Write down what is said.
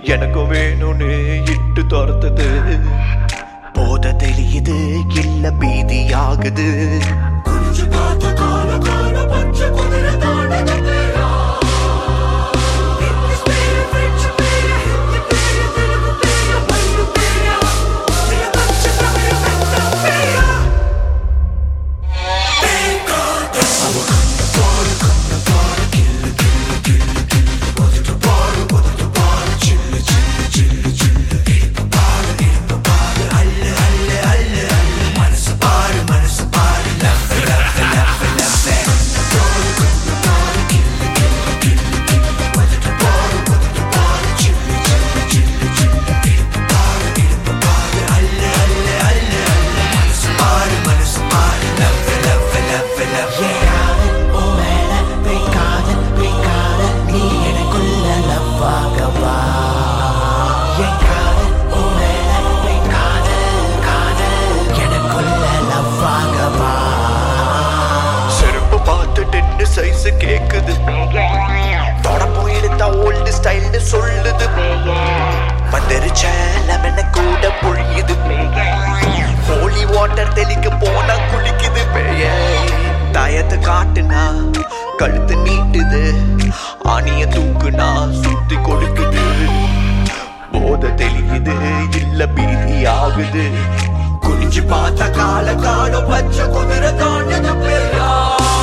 எனக்கும் வேணும்னு இட்டு துரத்துது போத தெரியுது இல்ல பீதியாகுது குஞ்சு பார்த்த கால கால பச்சை குதிரை தாண்டது பேரா இங்கிலீஷ் பேரு பிரெஞ்சு பேரு ஹிந்தி பேரு தெலுங்கு பேரு மல்லு பேரா சில பச்சை தமிழ் மெத்த பேரா செருப்பு பார்த்துட்டு சைஸ் கேக்குது தொடப்பம் எடுத்தா ஓல்டு ஸ்டைல்னு சொல்லுது வந்துருச்ச லெமன கூட பொழியுது ஹோலி வாட்டர் தெளிக்க போனா குளிக்குது பேய தயத்தை காட்டுனா கழுத்து நீட்டுது ஆணிய தூக்குனா சுத்தி கொடுக்குது போத தெளியுது இல்ல பீதி ஆகுது குனிஞ்சு பார்த்த கால காலம் பச்சை குதிரை தாண்டது பெரியா